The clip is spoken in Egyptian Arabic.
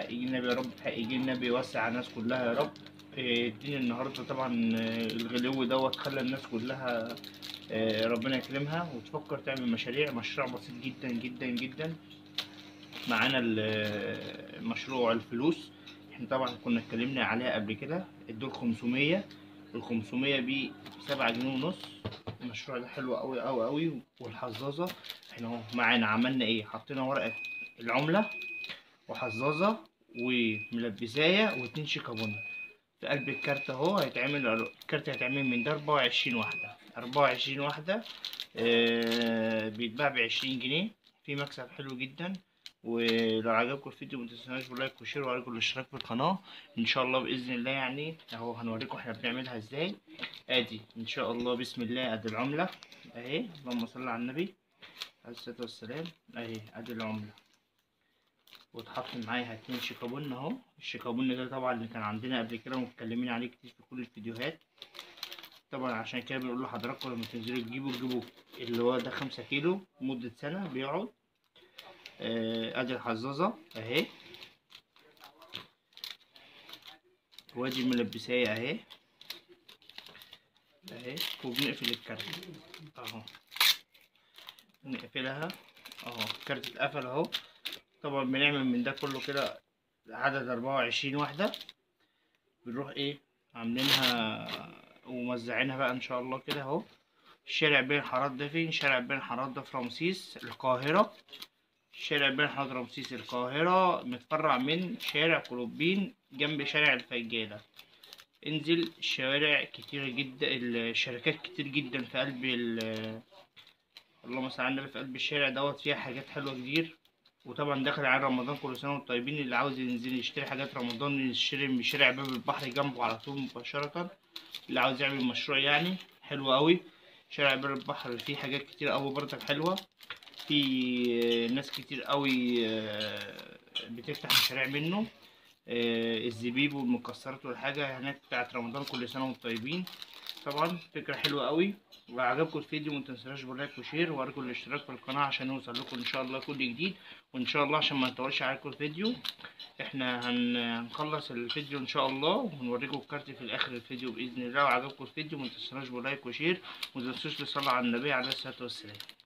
حق النبي يا رب حق النبي يوسع على الناس كلها يا رب إيه، الدنيا النهارده طبعا آه، الغلو دوت خلى الناس كلها آه، ربنا يكرمها وتفكر تعمل مشاريع مشروع بسيط جدا جدا جدا معانا ال- مشروع الفلوس احنا طبعا كنا اتكلمنا عليها قبل كده الدول 500 ال 500 ب 7 جنيه ونص المشروع ده حلو قوي قوي قوي والحظاظه احنا اهو معانا عملنا ايه حطينا ورقه العمله وحظاظه وملبسايه واتنين شيكابون في قلب الكارت اهو هيتعمل الكارت هيتعمل من ده 24 واحده 24 واحده آه بيتباع ب 20 جنيه في مكسب حلو جدا ولو عجبكم الفيديو متنسوناش باللايك وشير وعليكم الاشتراك في القناه ان شاء الله باذن الله يعني اهو هنوريكم احنا بنعملها ازاي ادي ان شاء الله بسم الله ادي العمله اهي اللهم صل على النبي عليه الصلاه والسلام اهي ادي العمله واتحط معايا اتنين شيكابون اهو الشيكابون ده طبعا اللي كان عندنا قبل كده ومتكلمين عليه كتير في كل الفيديوهات طبعا عشان كده بنقول لحضراتكم لما تنزلوا تجيبوا تجيبوا اللي هو ده خمسة كيلو مدة سنة بيقعد آه، ادي الحظاظة اهي وادي الملبسية اهي اهي وبنقفل الكارت اهو نقفلها اهو الكارت اتقفل اهو طبعا بنعمل من ده كله كده عدد أربعة وعشرين واحدة بنروح ايه عاملينها وموزعينها بقى ان شاء الله كده اهو الشارع بين حارات ده فين شارع بين حارات ده في رمسيس القاهرة شارع بين حارات رمسيس القاهرة متفرع من شارع كلوبين جنب شارع الفجالة انزل الشوارع كتيرة جدا الشركات كتير جدا في قلب ال اللهم صل على النبي في قلب الشارع دوت فيها حاجات حلوة كتير وطبعا داخل على رمضان كل سنة وانتم طيبين اللي عاوز ينزل يشتري حاجات رمضان يشتري من شارع باب البحر جنبه على طول مباشرة اللي عاوز يعمل مشروع يعني حلو قوي شارع باب البحر فيه حاجات كتير قوي برضك حلوة في ناس كتير قوي آه، بتفتح مشاريع منه آه، الزبيب والمكسرات والحاجة هناك بتاعت رمضان كل سنة وانتم طيبين طبعا فكرة حلوة قوي لو عجبكم الفيديو متنسوش باللايك وشير وارجو الاشتراك في القناة عشان يوصل لكم ان شاء الله كل جديد وان شاء الله عشان ما نطولش عليكم الفيديو احنا هن- هنخلص الفيديو ان شاء الله ونوريكم الكارت في الاخر الفيديو باذن الله لو عجبكم الفيديو متنسوش باللايك وشير ومتنسوش تصلوا على النبي عليه الصلاة والسلام